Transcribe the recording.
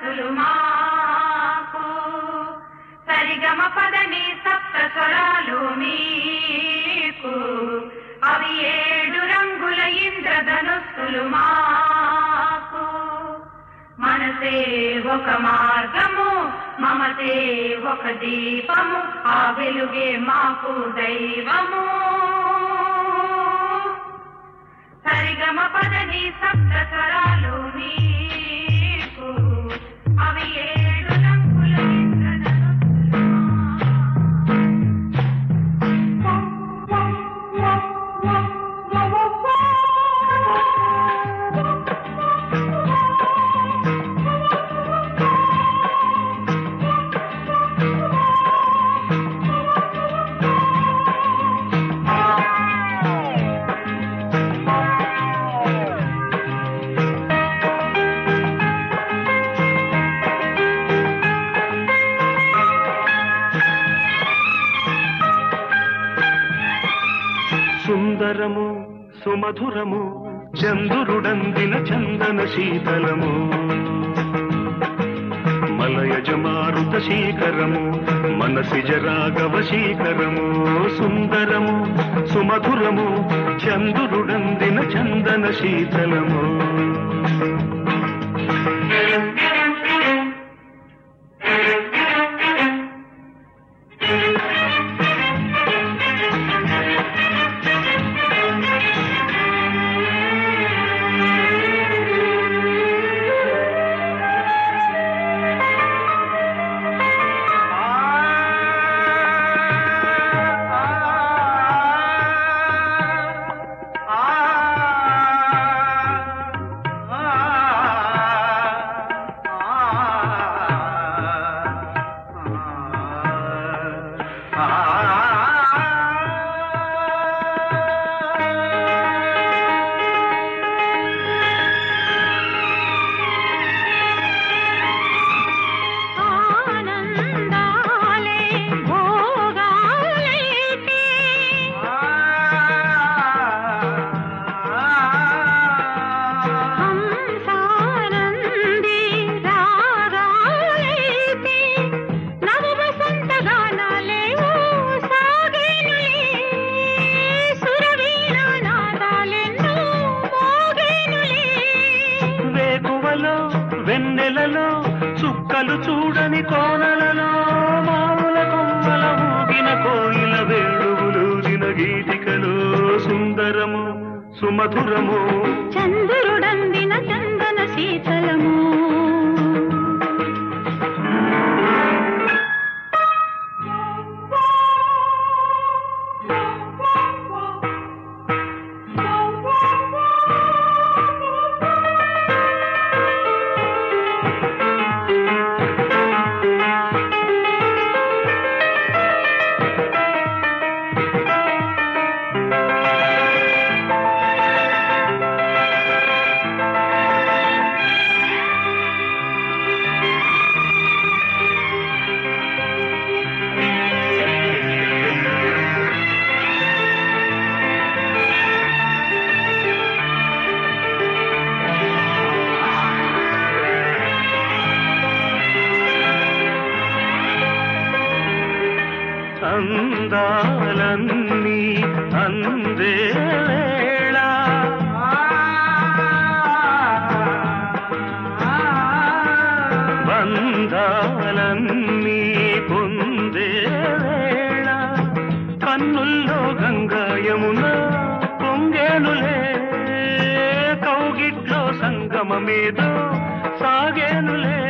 ధనస్సులు మాకు సరిగమ పదని సప్త స్వరాలు మీకు అవి ఏడు రంగుల ఇంద్రధనుస్సులు మాకు మనసే ఒక మార్గము మమతే ఒక దీపము ఆ వెలుగే మాకు దైవము సరిగమ పదని సప్త స్వరాలు నీకు అవి ఏడు రంగుల ఇంద్రధనుస్సులు సుందరము సుమధురము చందురుడందిన చందన శీతలము మలయజ మారుత శీకరము మనసిజ రాఘవ శీకరము సుందరము సుమధురము చందురుడందిన చందన శీతలము ఆనందాలే భోగాలైతే హంసానంది రాగాలైతే నవ వసంత గానాలేవో సాగేనులే సురవీణ నాదాలెన్నో మోగేనులే వేకువలో వెన్నెలలో చుక్కలు చూడని కోనలలో మాముల కొమ్మల ఊగిన కోయిల వేణువులూదిన గీతికలో సుందరము సుమధురము చంద్రుడందిన చందన శీతలము అందాలన్నీ అందే వేళ బంధాలన్నీ పొందే వేళ కన్నుల్లో గంగాయమున పొంగేనులే కౌగిట్లో సంగమమేదో సాగేనులే